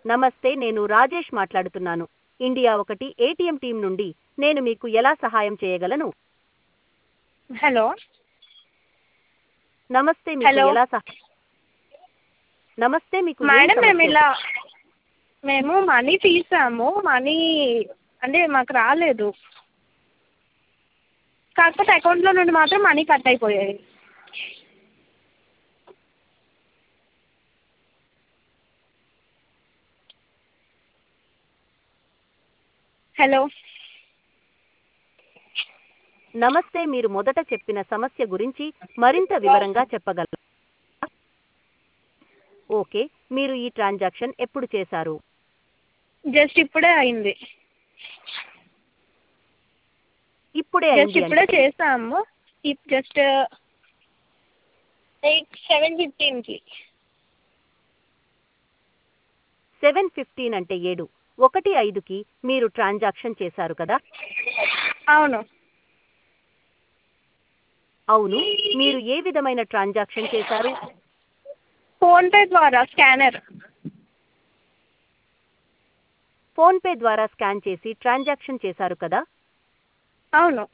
నమస్తే నేను రాజేష్ మాట్లాడుతున్నాను ఇండియా ఒకటి ఏటీఎం టీం నుండి నేను మీకు ఎలా సహాయం చేయగలను హలో నమస్తే మీకు Hello. ఎలా సహా నమస్తే మీకు ఏం మేడం మేము సమస్య? ఇలా మేము మనీ తీసాము మనీ అంటే మాకు రాలేదు కాకపోతే అకౌంట్లో నుండి మాత్రం మనీ కట్ అయిపోయాయి హలో నమస్తే మీరు మొదట చెప్పిన సమస్య గురించి మరింత వివరంగా చెప్పగలరా ఓకే మీరు ఈ ట్రాన్సాక్షన్ ఎప్పుడు చేశారు జస్ట్ ఇప్పుడే అయింది ఇప్పుడే జస్ట్ అయింది ఇప్పుడే అంటే చేసాము జస్ట్ ఎయిట్ సెవెన్ ఫిఫ్టీన్కి సెవెన్ ఫిఫ్టీన్ అంటే ఏడు ఒకటి ఐదుకి మీరు ట్రాన్సాక్షన్ చేశారు కదా అవును అవును మీరు ఏ విధమైన ట్రాన్సాక్షన్ చేశారు ఫోన్పే ద్వారా స్కానర్ ఫోన్పే ద్వారా స్కాన్ చేసి ట్రాన్సాక్షన్ చేశారు కదా అవును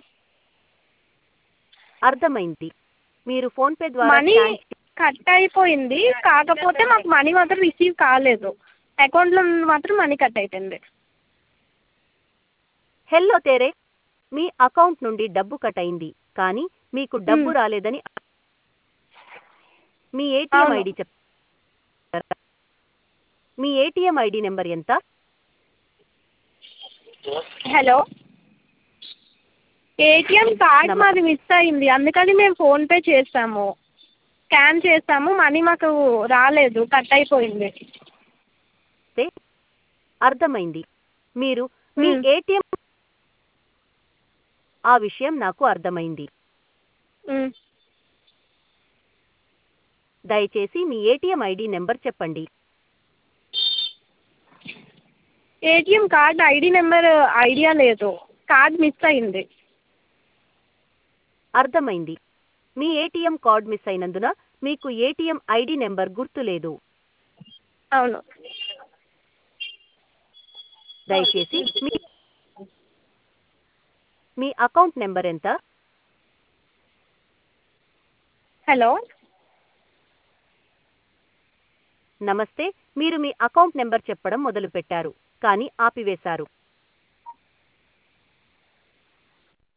అర్థమైంది మీరు ఫోన్పే ద్వారా మనీ స్కాన్ చే- కట్ అయిపోయింది కాకపోతే మాకు మనీ మాత్రం రిసీవ్ కాలేదు అకౌంట్లో నుండి మాత్రం మనీ కట్ అయిపోయింది హెల్లో తేరే మీ అకౌంట్ నుండి డబ్బు కట్ అయింది కానీ మీకు డబ్బు మ్. రాలేదని మీ ఏటీఎం అవును. ఐడి చెప్తారా మీ ఏటీఎం ఐడి నెంబర్ ఎంత హలో ఏటీఎం కార్డ్ నమ- మాది మిస్ అయింది అందుకని మేము ఫోన్పే చేసాము స్కాన్ చేసాము మనీ మాకు రాలేదు కట్ అయిపోయింది తే అర్థమైంది మీరు మీ మ్. ఏటీఎం ఆ విషయం నాకు అర్థమైంది మ్. దయచేసి మీ ఏటీఎం ఐడి నెంబర్ చెప్పండి ATM card ID number idea లేదు కార్డ్ మిస్ అయింది అర్థమైంది మీ ఏటీఎం కార్డ్ మిస్ అయినందున మీకు ఏటీఎం ఐడి నెంబర్ గుర్తులేదు అవును దయచేసి మీ మీ అకౌంట్ నెంబర్ ఎంత హలో నమస్తే మీరు మీ అకౌంట్ నెంబర్ చెప్పడం మొదలుపెట్టారు కానీ ఆపివేశారు